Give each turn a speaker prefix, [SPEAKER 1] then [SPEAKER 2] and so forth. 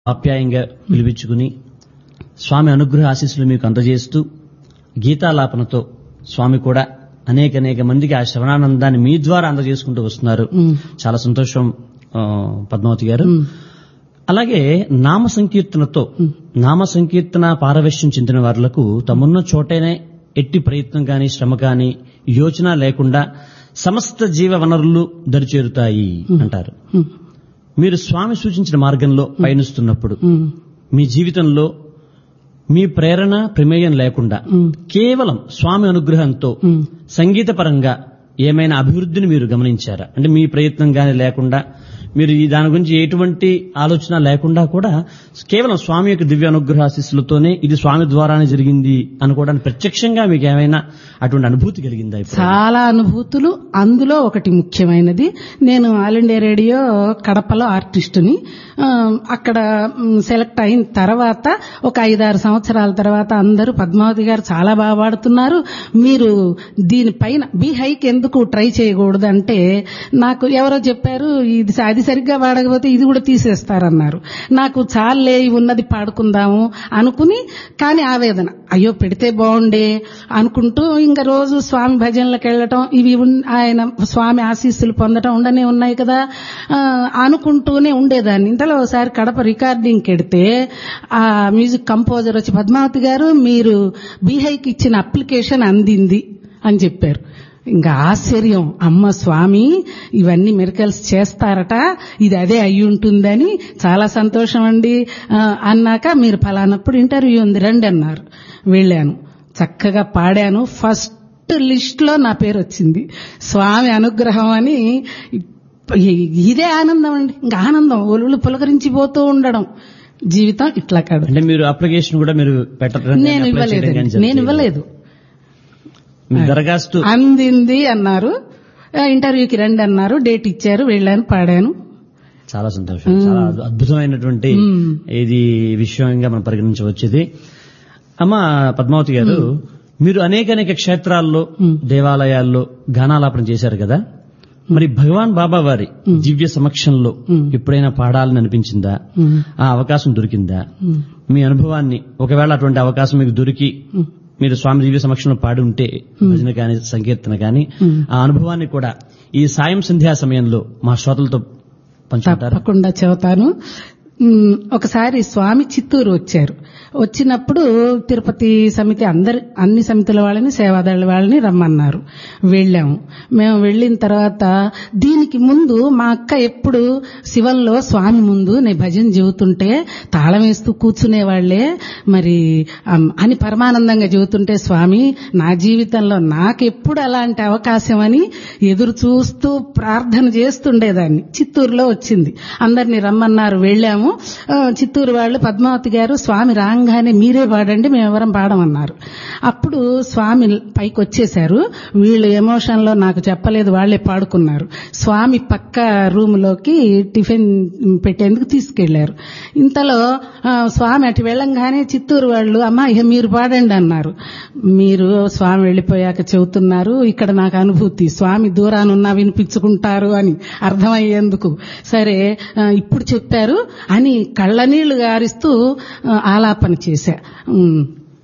[SPEAKER 1] ఆప్యాయంగా పిలిపించుకుని స్వామి అనుగ్రహ ఆశీస్సులు మీకు అందజేస్తూ గీతాలాపనతో స్వామి కూడా అనేక అనేక మందికి ఆ శ్రవణానందాన్ని మీ ద్వారా అందజేసుకుంటూ వస్తున్నారు
[SPEAKER 2] ఉమ్,
[SPEAKER 1] చాలా సంతోషం ఆ, పద్మావతి గారు
[SPEAKER 2] ఉమ్,
[SPEAKER 1] అలాగే నామ సంకీర్తనతో నామ సంకీర్తన పారవశ్యం చెందిన వారులకు తమున్న చోటనే ఎట్టి ప్రయత్నం కాని శ్రమ కాని యోచన లేకుండా సమస్త జీవ వనరులు దరిచేరుతాయి అంటారు
[SPEAKER 2] ఉమ్,
[SPEAKER 1] మీరు స్వామి సూచించిన మార్గంలో పయనిస్తున్నప్పుడు
[SPEAKER 2] ఉమ్,
[SPEAKER 1] మీ జీవితంలో మీ ప్రేరణ ప్రమేయం లేకుండా
[SPEAKER 2] ఉమ్,
[SPEAKER 1] కేవలం స్వామి అనుగ్రహంతో
[SPEAKER 2] ఉమ్.
[SPEAKER 1] సంగీత పరంగా ఏమైనా అభివృద్ధిని మీరు గమనించారా అంటే మీ ప్రయత్నం గాని లేకుండా మీరు ఈ దాని గురించి ఎటువంటి ఆలోచన లేకుండా కూడా కేవలం స్వామి యొక్క దివ్య అనుగ్రహ ఆశీస్సులతోనే ఇది స్వామి ద్వారానే జరిగింది అనుకోవడానికి ప్రత్యక్షంగా మీకు ఏమైనా అటువంటి అనుభూతి కలిగిందా ఇప్పుడు?
[SPEAKER 2] చాలా అనుభూతులు అందులో ఒకటి ముఖ్యమైనది నేను ఆల్ ఇండియా రేడియో కడపలో ఆర్టిస్టుని ఆ, అక్కడ మ్, సెలెక్ట్ అయిన తర్వాత ఒక ఐదారు సంవత్సరాల తర్వాత అందరూ పద్మావతి గారు చాలా బాగా పాడుతున్నారు మీరు దీనిపైన బి హైక్ ఎందుకు ట్రై చేయకూడదు అంటే నాకు ఎవరో చెప్పారు ఇది అది సరిగ్గా పాడకపోతే ఇది కూడా తీసేస్తారన్నారు నాకు చాలే ఇవి ఉన్నది పాడుకుందాము అనుకుని కానీ ఆవేదన అయ్యో పెడితే బాగుండే అనుకుంటూ ఇంకా రోజు స్వామి భజనలకు వెళ్ళటం ఇవి ఉన్- ఆయన స్వామి ఆశీస్సులు పొందటం ఉండనే ఉన్నాయి కదా ఆ, అనుకుంటూనే ఉండేదాన్ని ఇంతలో ఒకసారి కడప రికార్డింగ్కి వెడితే ఆ మ్యూజిక్ కంపోజర్ వచ్చి పద్మావతి గారు మీరు బీహైకి ఇచ్చిన అప్లికేషన్ అందింది అని చెప్పారు ఇంకా ఆశ్చర్యం అమ్మ స్వామి ఇవన్నీ మెరికల్స్ చేస్తారట ఇది అదే అయి ఉంటుందని చాలా సంతోషం అండి ఆ, అన్నాక మీరు ఫలానప్పుడు ఇంటర్వ్యూ ఉంది రండి అన్నారు వెళ్ళాను చక్కగా పాడాను ఫస్ట్ లిస్ట్ లో నా పేరు వచ్చింది స్వామి అనుగ్రహం అని ఇ- ఇదే ఆనందం అండి ఇంకా ఆనందం ఒలులు పులకరించిపోతూ ఉండడం జీవితం ఇట్లా కాదు
[SPEAKER 1] అంటే మీరు అప్లికేషన్ కూడా మీరు పెట్టడం కానీ,
[SPEAKER 2] నేను
[SPEAKER 1] apply చేయడం కానీ
[SPEAKER 2] ఇవ్వలేదు
[SPEAKER 1] జరగలేదు.
[SPEAKER 2] నేను ఇవ్వలేదు
[SPEAKER 1] మీ దరఖాస్తు
[SPEAKER 2] అందింది అన్నారు ఆ, ఇంటర్వ్యూకి రండి అన్నారు డేట్ ఇచ్చారు వెళ్ళాను పాడాను
[SPEAKER 1] చాలా సంతోషం చాలా అద్భు- అద్భుతమైనటువంటి
[SPEAKER 2] మ్మ్.
[SPEAKER 1] ఇది విషయంగా మనం పరిగణించవచ్చు ఇది అమ్మ పద్మావతి గారు మీరు అనేక అనేక క్షేత్రాల్లో
[SPEAKER 2] మ్మ్.
[SPEAKER 1] దేవాలయాల్లో గానాలాపన చేశారు కదా మరి భగవాన్ బాబా వారి దివ్య సమక్షంలో
[SPEAKER 2] మ్మ్.
[SPEAKER 1] ఎప్పుడైనా పాడాలని అనిపించిందా
[SPEAKER 2] ఉమ్,
[SPEAKER 1] ఆ అవకాశం దొరికిందా
[SPEAKER 2] ఉమ్,
[SPEAKER 1] మీ అనుభవాన్ని ఒకవేళ అటువంటి అవకాశం మీకు దొరికి
[SPEAKER 2] ఉమ్.
[SPEAKER 1] మీరు స్వామి దివ్య సమక్షంలో పాడి ఉంటే భజన కానీ సంకీర్తన కానీ
[SPEAKER 2] మ్మ్.
[SPEAKER 1] ఆ అనుభవాన్ని కూడా ఈ సాయం సంధ్యా సమయంలో మా శ్రోతలతో పంచుకుంటారా
[SPEAKER 2] తప్పకుండా చెబుతాను ఉమ్, ఒకసారి స్వామి చిత్తూరు వచ్చారు వచ్చినప్పుడు తిరుపతి సమితి అందరి అన్ని సమితుల వాళ్ళని సేవాదళ వాళ్ళని రమ్మన్నారు వెళ్ళాము మేము వెళ్ళిన తర్వాత దీనికి ముందు మా అక్క ఎప్పుడు శివంలో స్వామి ముందు నేను భజన చెబుతుంటే తాళం వేస్తూ కూర్చునే వాళ్లే మరి అమ్, అని పరమానందంగా చెబుతుంటే స్వామి నా జీవితంలో నాకెప్పుడు అలాంటి అవకాశం అని ఎదురు చూస్తూ ప్రార్థన చేస్తుండేదాన్ని చిత్తూరులో వచ్చింది అందరిని రమ్మన్నారు వెళ్ళాము ఆ, చిత్తూరు వాళ్ళు పద్మావతి గారు స్వామి రాగానే మీరే పాడండి మేమెవరం పాడమన్నారు అప్పుడు స్వామి పైకి వచ్చేశారు వీళ్ళు ఎమోషన్ లో నాకు చెప్పలేదు వాళ్లే పాడుకున్నారు స్వామి పక్క రూమ్ లోకి టిఫిన్ పెట్టేందుకు తీసుకెళ్లారు ఇంతలో ఆ, స్వామి అటు వెళ్ళంగానే చిత్తూరు వాళ్ళు అమ్మా ఇక మీరు పాడండి అన్నారు మీరు స్వామి వెళ్ళిపోయాక చెబుతున్నారు ఇక్కడ నాకు అనుభూతి స్వామి దూరానున్నా వినిపించుకుంటారు అని అర్థమయ్యేందుకు సరే ఆ, ఇప్పుడు చెప్పారు అని కళ్ళనీళ్లు గారిస్తూ ఆ, ఆలాపన చేశా ఉమ్,